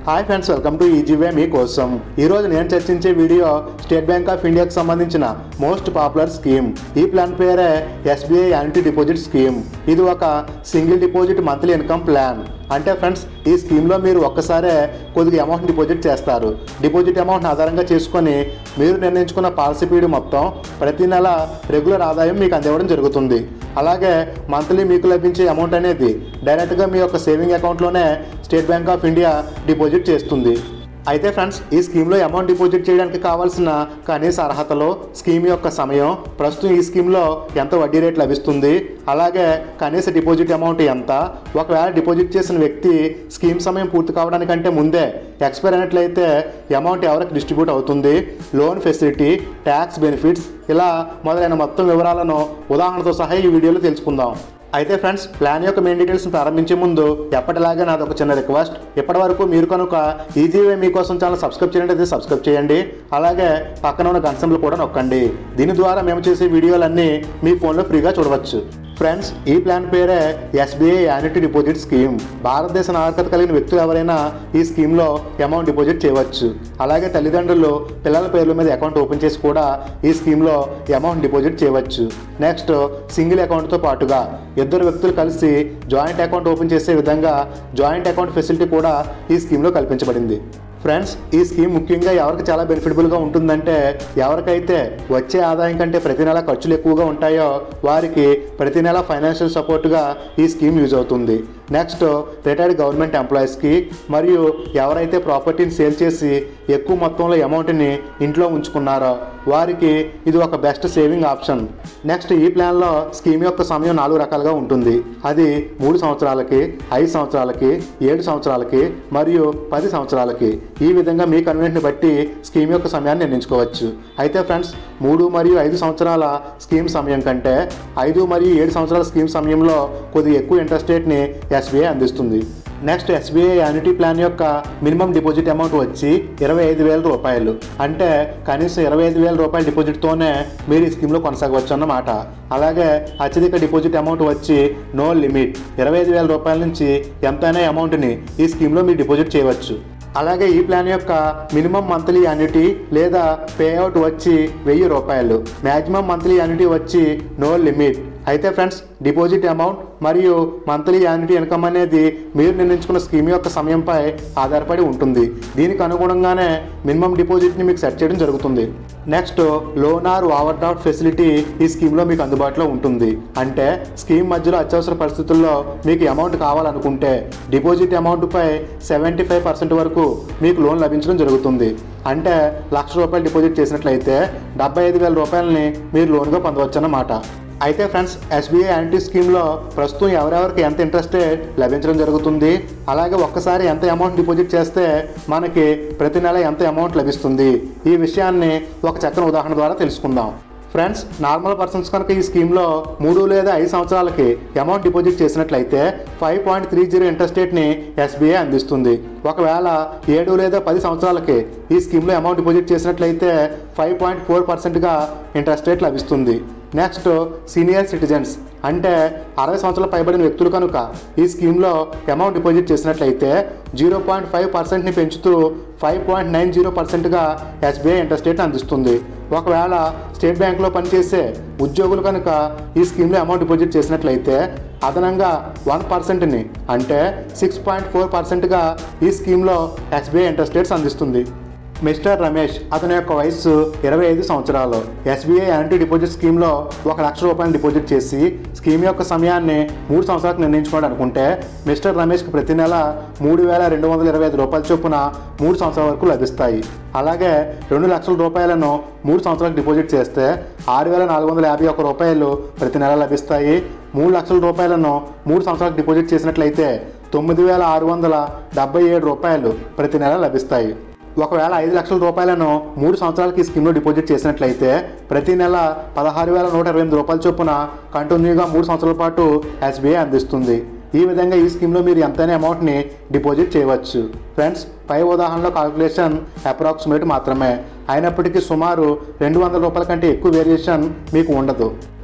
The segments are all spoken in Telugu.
hi friends welcome to easy way మీకోసం ఈ రోజు నేను చర్చించే వీడియో స్టేట్ బ్యాంక్ ఆఫ్ ఇండియాకి సంబంధించిన మోస్ట్ పాపులర్ స్కీమ్ ఈ ప్లాన్ పేరే ఎస్బీఐ యాంటీ డిపాజిట్ స్కీమ్ ఇది ఒక single deposit monthly income plan అంటే ఫ్రెండ్స్ ఈ స్కీమ్లో మీరు ఒక్కసారే కొద్దిగా అమౌంట్ డిపాజిట్ చేస్తారు డిపాజిట్ అమౌంట్ ఆధారంగా చేసుకొని మీరు నిర్ణయించుకున్న పాలసీ పీరియడ్ మొత్తం ప్రతి నెల రెగ్యులర్ ఆదాయం మీకు అందివ్వడం జరుగుతుంది అలాగే మంత్లీ మీకు లభించే అమౌంట్ అనేది డైరెక్ట్గా మీ యొక్క సేవింగ్ అకౌంట్లోనే state bank of India deposit చేస్తుంది అయితే ఫ్రెండ్స్ ఈ స్కీమ్లో అమౌంట్ డిపాజిట్ చేయడానికి కావాల్సిన కనీస అర్హతలు స్కీమ్ యొక్క సమయం ప్రస్తుతం ఈ స్కీమ్లో ఎంత వడ్డీ రేట్ లభిస్తుంది అలాగే కనీస డిపాజిట్ అమౌంట్ ఎంత ఒకవేళ డిపాజిట్ చేసిన వ్యక్తి స్కీమ్ సమయం పూర్తి కావడానికంటే ముందే ఎక్స్పైర్ అయినట్లయితే అమౌంట్ ఎవరికి డిస్ట్రిబ్యూట్ అవుతుంది లోన్ ఫెసిలిటీ ట్యాక్స్ బెనిఫిట్స్ ఇలా మొదలైన మొత్తం వివరాలను ఉదాహరణతో సహా ఈ వీడియోలో తెలుసుకుందాం అయితే ఫ్రెండ్స్ ప్లాన్ యొక్క మెయిన్ డీటెయిల్స్ ప్రారంభించే ముందు ఎప్పటిలాగే నాది ఒక చిన్న రిక్వెస్ట్ ఇప్పటి వరకు మీరు కనుక ఈజీవే మీకోసం ఛానల్ సబ్స్క్రైబ్ చేయండి అయితే సబ్స్క్రైబ్ చేయండి అలాగే పక్కన ఉన్న గంటలు కూడా నొక్కండి దీని ద్వారా మేము చేసే వీడియోలన్నీ మీ ఫోన్లో ఫ్రీగా చూడవచ్చు ఫ్రెండ్స్ ఈ ప్లాన్ పేరే ఎస్బీఐ యాన్యుటీ డిపాజిట్ స్కీమ్ భారతదేశ నాగరికత కలిగిన వ్యక్తులు ఎవరైనా ఈ స్కీమ్లో అమౌంట్ డిపాజిట్ చేయవచ్చు అలాగే తల్లిదండ్రులు పిల్లల పేర్ల మీద అకౌంట్ ఓపెన్ చేసి కూడా ఈ స్కీమ్లో అమౌంట్ డిపాజిట్ చేయవచ్చు నెక్స్ట్ సింగిల్ అకౌంట్తో పాటుగా ఇద్దరు వ్యక్తులు కలిసి జాయింట్ అకౌంట్ ఓపెన్ చేసే విధంగా జాయింట్ అకౌంట్ ఫెసిలిటీ కూడా ఈ స్కీమ్లో కల్పించబడింది ఫ్రెండ్స్ ఈ స్కీమ్ ముఖ్యంగా ఎవరికి చాలా బెనిఫిటబుల్గా ఉంటుందంటే ఎవరికైతే వచ్చే ఆదాయం కంటే ప్రతి నెల ఖర్చులు ఎక్కువగా ఉంటాయో వారికి ప్రతి నెల ఫైనాన్షియల్ సపోర్ట్గా ఈ స్కీమ్ యూజ్ అవుతుంది నెక్స్ట్ రిటైర్డ్ గవర్నమెంట్ ఎంప్లాయీస్కి మరియు ఎవరైతే ప్రాపర్టీని సేల్ చేసి ఎక్కువ మొత్తంలో అమౌంట్ని ఇంట్లో ఉంచుకున్నారో వారికి ఇది ఒక బెస్ట్ సేవింగ్ ఆప్షన్ నెక్స్ట్ ఈ ప్లాన్లో స్కీమ్ యొక్క సమయం నాలుగు రకాలుగా ఉంటుంది అది మూడు సంవత్సరాలకి ఐదు సంవత్సరాలకి ఏడు సంవత్సరాలకి మరియు పది సంవత్సరాలకి ఈ విధంగా మీ కన్వీనియంట్ని బట్టి స్కీమ్ యొక్క సమయాన్ని నిర్ణయించుకోవచ్చు అయితే ఫ్రెండ్స్ మూడు మరియు ఐదు సంవత్సరాల స్కీమ్ సమయం కంటే ఐదు మరియు ఏడు సంవత్సరాల స్కీమ్ సమయంలో కొద్దిగా ఎక్కువ ఇంట్రెస్ట్ రేట్ని ఎస్బీఐ అందిస్తుంది నెక్స్ట్ ఎస్బీఐ యాన్యుటీ ప్లాన్ యొక్క మినిమం డిపాజిట్ అమౌంట్ వచ్చి ఇరవై ఐదు వేల రూపాయలు అంటే కనీసం ఇరవై ఐదు వేల రూపాయల డిపాజిట్తోనే మీరు ఈ స్కీమ్లో కొనసాగవచ్చు అన్నమాట అలాగే అత్యధిక డిపాజిట్ అమౌంట్ వచ్చి నో లిమిట్ ఇరవై ఐదు వేల రూపాయల నుంచి ఎంతైనా అమౌంట్ని ఈ స్కీమ్లో మీరు డిపాజిట్ చేయవచ్చు అలాగే ఈ ప్లాన్ యొక్క మినిమం మంత్లీ యాన్యుటీ లేదా పేఅవుట్ వచ్చి వెయ్యి రూపాయలు మ్యాక్సిమం మంత్లీ యాన్యుటీ వచ్చి నో లిమిట్ అయితే ఫ్రెండ్స్ డిపాజిట్ అమౌంట్ మరియు మంత్లీ యాన్యుటీ ఇన్కమ్ అనేది మీరు నిర్ణయించుకున్న స్కీమ్ యొక్క సమయంపై ఆధారపడి ఉంటుంది దీనికి అనుగుణంగానే మినిమం డిపాజిట్ని మీకు సెట్ చేయడం జరుగుతుంది next loan or overdraft facility ఈ స్కీమ్లో మీకు అందుబాటులో ఉంటుంది అంటే స్కీమ్ మధ్యలో అత్యవసర పరిస్థితుల్లో మీకు అమౌంట్ కావాలనుకుంటే డిపాజిట్ అమౌంట్పై సెవెంటీ ఫైవ్ పర్సెంట్ వరకు మీకు లోన్ లభించడం జరుగుతుంది అంటే లక్ష రూపాయలు డిపాజిట్ చేసినట్లయితే డెబ్బై ఐదు వేల రూపాయలని మీరు లోన్గా పొందవచ్చు అన్నమాట అయితే ఫ్రెండ్స్ ఎస్బీఐ యాంటీ స్కీమ్లో ప్రస్తుతం ఎవరెవరికి ఎంత ఇంట్రెస్ట్ లభించడం జరుగుతుంది అలాగే ఒక్కసారి ఎంత అమౌంట్ డిపాజిట్ చేస్తే మనకి ప్రతి నెల ఎంత అమౌంట్ లభిస్తుంది ఈ విషయాన్ని ఒక చక్కని ఉదాహరణ ద్వారా తెలుసుకుందాం ఫ్రెండ్స్ నార్మల్ పర్సన్స్ కనుక ఈ స్కీమ్లో మూడు లేదా ఐదు సంవత్సరాలకి అమౌంట్ డిపాజిట్ చేసినట్లయితే five point three zero interest రేట్ని ఎస్బీఐ అందిస్తుంది ఒకవేళ ఏడు లేదా పది సంవత్సరాలకి ఈ స్కీమ్లో అమౌంట్ డిపాజిట్ చేసినట్లయితే ఫైవ్ పాయింట్ ఫోర్ పర్సెంట్గా ఇంట్రెస్ట్ రేట్ లభిస్తుంది నెక్స్ట్ సీనియర్ సిటిజన్స్ అంటే అరవై సంవత్సరాలు పైబడిన వ్యక్తులు కనుక ఈ స్కీమ్లో అమౌంట్ డిపాజిట్ చేసినట్లయితే జీరో పాయింట్ ఫైవ్ పర్సెంట్ని పెంచుతూ ఫైవ్ పాయింట్ నైన్ జీరో పర్సెంట్గా ఎస్బీఐ ఇంట్రెస్ట్ రేట్ అందిస్తుంది ఒకవేళ స్టేట్ బ్యాంక్లో పనిచేసే ఉద్యోగులు కనుక ఈ స్కీమ్లో అమౌంట్ డిపాజిట్ చేసినట్లయితే అదనంగా వన్ పర్సెంట్ని అంటే సిక్స్ పాయింట్ ఫోర్ పర్సెంట్గా ఈ స్కీమ్లో ఎస్బీఐ ఇంట్రెస్ట్ రేట్స్ అందిస్తుంది మిస్టర్ రమేష్ అతని యొక్క వయస్సు ఇరవై ఐదు సంవత్సరాలు ఎస్బీఐ యాంటీ డిపాజిట్ స్కీమ్లో ఒక లక్ష రూపాయలు డిపాజిట్ చేసి స్కీమ్ యొక్క సమయాన్ని మూడు సంవత్సరాలకు నిర్ణయించుకోవడం అనుకుంటే మిస్టర్ రమేష్కి ప్రతి నెల మూడు వేల రెండు వందల ఇరవై ఐదు రూపాయల చొప్పున మూడు సంవత్సరాల వరకు లభిస్తాయి అలాగే రెండు లక్షల రూపాయలను మూడు సంవత్సరాలకు డిపాజిట్ చేస్తే ఆరు వేల నాలుగు వందల యాభై ఒక్క రూపాయలు ప్రతి నెల లభిస్తాయి మూడు లక్షల రూపాయలను మూడు సంవత్సరాలకు డిపాజిట్ చేసినట్లయితే తొమ్మిది వేల ఆరు వందల డెబ్బై ఏడు రూపాయలు ప్రతి నెల లభిస్తాయి ఒకవేళ ఐదు లక్షల రూపాయలను మూడు సంవత్సరాలకి ఈ స్కీమ్లో డిపాజిట్ చేసినట్లయితే ప్రతి నెల పదహారు వేల నూట ఇరవై ఎనిమిది రూపాయల చొప్పున కంటిన్యూగా మూడు సంవత్సరాల పాటు ఎస్బీఐ అందిస్తుంది ఈ విధంగా ఈ స్కీమ్లో మీరు ఎంతైనా అమౌంట్ని డిపాజిట్ చేయవచ్చు ఫ్రెండ్స్ పై ఉదాహరణలో కాల్కులేషన్ అప్రాక్సిమేట్ మాత్రమే అయినప్పటికీ సుమారు రెండు వందల రూపాయల కంటే ఎక్కువ వేరియేషన్ మీకు ఉండదు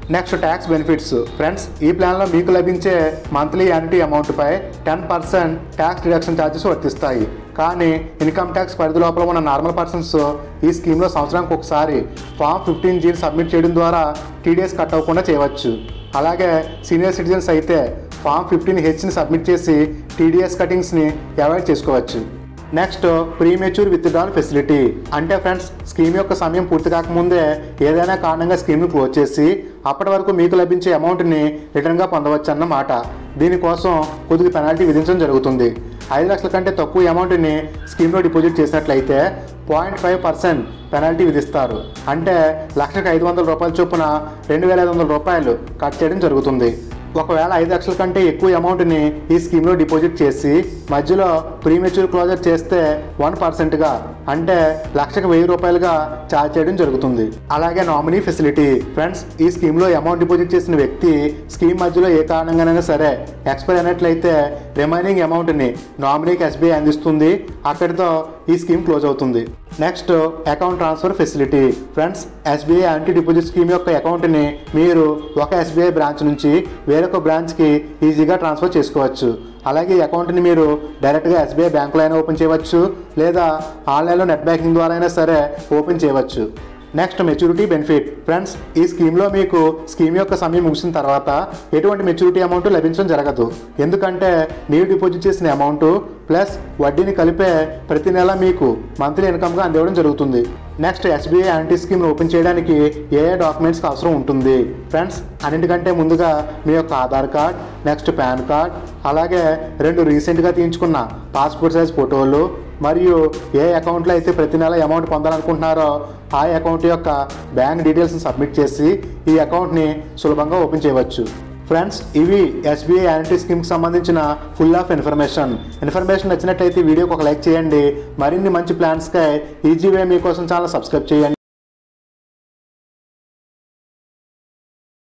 నెక్స్ట్ ట్యాక్స్ బెనిఫిట్స్ ఫ్రెండ్స్ ఈ ప్లాన్లో మీకు లభించే మంత్లీ యాన్యుటీ అమౌంట్పై ten percent tax deduction charges వర్తిస్తాయి కానీ ఇన్కమ్ ట్యాక్స్ పరిధి లోపల ఉన్న నార్మల్ పర్సన్స్ ఈ స్కీమ్లో సంవత్సరానికి ఒకసారి ఫామ్ ఫిఫ్టీన్ జీని సబ్మిట్ చేయడం ద్వారా టీడీఎస్ కట్ అవ్వకుండా చేయవచ్చు అలాగే సీనియర్ సిటిజన్స్ అయితే ఫామ్ ఫిఫ్టీన్ హెచ్ని సబ్మిట్ చేసి టీడీఎస్ కటింగ్స్ని అవాయిడ్ చేసుకోవచ్చు నెక్స్ట్ ప్రీమెచ్యూర్ విత్డ్రాల్ ఫెసిలిటీ అంటే ఫ్రెండ్స్ స్కీమ్ యొక్క సమయం పూర్తి కాకముందే ఏదైనా కారణంగా స్కీమ్ను క్లోజ్ చేసి అప్పటి వరకు మీకు లభించే అమౌంట్ని రిటర్న్గా పొందవచ్చు అన్నమాట దీనికోసం కొద్దిగా పెనాల్టీ విధించడం జరుగుతుంది ఐదు లక్షల కంటే తక్కువ అమౌంట్ని స్కీమ్లో డిపాజిట్ చేసినట్లయితే పాయింట్ ఫైవ్ పర్సెంట్ పెనాల్టీ విధిస్తారు అంటే లక్షకు ఐదు వందల రూపాయల చొప్పున రెండు వేల ఐదు వందల రూపాయలు కట్ చేయడం జరుగుతుంది ఒకవేళ ఐదు లక్షల కంటే ఎక్కువ అమౌంట్ని ఈ స్కీమ్లో డిపాజిట్ చేసి మధ్యలో ప్రీమెచ్యూర్ క్లోజర్ చేస్తే వన్ పర్సెంట్గా అంటే లక్షకు వెయ్యి రూపాయలుగా ఛార్జ్ చేయడం జరుగుతుంది అలాగే నామినీ ఫెసిలిటీ ఫ్రెండ్స్ ఈ స్కీమ్లో అమౌంట్ డిపాజిట్ చేసిన వ్యక్తి స్కీమ్ మధ్యలో ఏ కారణంగానైనా సరే ఎక్స్పైర్ అయినట్లయితే రిమైనింగ్ అమౌంట్ని నామినీకి ఎస్బీఐ అందిస్తుంది అక్కడితో ఈ స్కీమ్ క్లోజ్ అవుతుంది next account transfer facility friends SBI annuity deposit scheme యొక్క అకౌంట్ని మీరు ఒక ఎస్బీఐ బ్రాంచ్ నుంచి వేరొక బ్రాంచ్కి ఈజీగా ట్రాన్స్ఫర్ చేసుకోవచ్చు అలాగే ఈ అకౌంట్ని మీరు డైరెక్ట్గా ఎస్బీఐ బ్యాంకులో అయినా ఓపెన్ చేయవచ్చు లేదా ఆన్లైన్లో నెట్ బ్యాంకింగ్ ద్వారా అయినా సరే ఓపెన్ చేయవచ్చు నెక్స్ట్ మెచ్యూరిటీ బెనిఫిట్ ఫ్రెండ్స్ ఈ స్కీమ్లో మీకు స్కీమ్ యొక్క సమయం ముగిసిన తర్వాత ఎటువంటి మెచ్యూరిటీ అమౌంట్ లభించడం జరగదు ఎందుకంటే మీరు డిపాజిట్ చేసిన అమౌంట్ ప్లస్ వడ్డీని కలిపే ప్రతి నెల మీకు మంత్లీ ఇన్కమ్గా అందివ్వడం జరుగుతుంది next SBI annuity scheme open చేయడానికి ఏ ఏ డాక్యుమెంట్స్కి అవసరం ఉంటుంది ఫ్రెండ్స్ అన్నిటికంటే ముందుగా మీ యొక్క Aadhaar card next PAN card అలాగే రెండు రీసెంట్గా తీయించుకున్న పాస్పోర్ట్ సైజ్ ఫోటోలు మరియు ఏ అకౌంట్లో అయితే ప్రతి నెల అమౌంట్ పొందాలనుకుంటున్నారో ఆ అకౌంట్ యొక్క బ్యాంక్ డీటెయిల్స్ని సబ్మిట్ చేసి ఈ అకౌంట్ని సులభంగా ఓపెన్ చేయవచ్చు ఫ్రెండ్స్ ఇవి ఎస్బీఐ యాంటీ స్కీమ్కి సంబంధించిన ఫుల్ ఆఫ్ ఇన్ఫర్మేషన్ ఇన్ఫర్మేషన్ నచ్చినట్లయితే వీడియోకి ఒక లైక్ చేయండి మరిన్ని మంచి ప్లాన్స్కై ఈజీ వే మీకోసం ఛానల్ సబ్స్క్రైబ్ చేయండి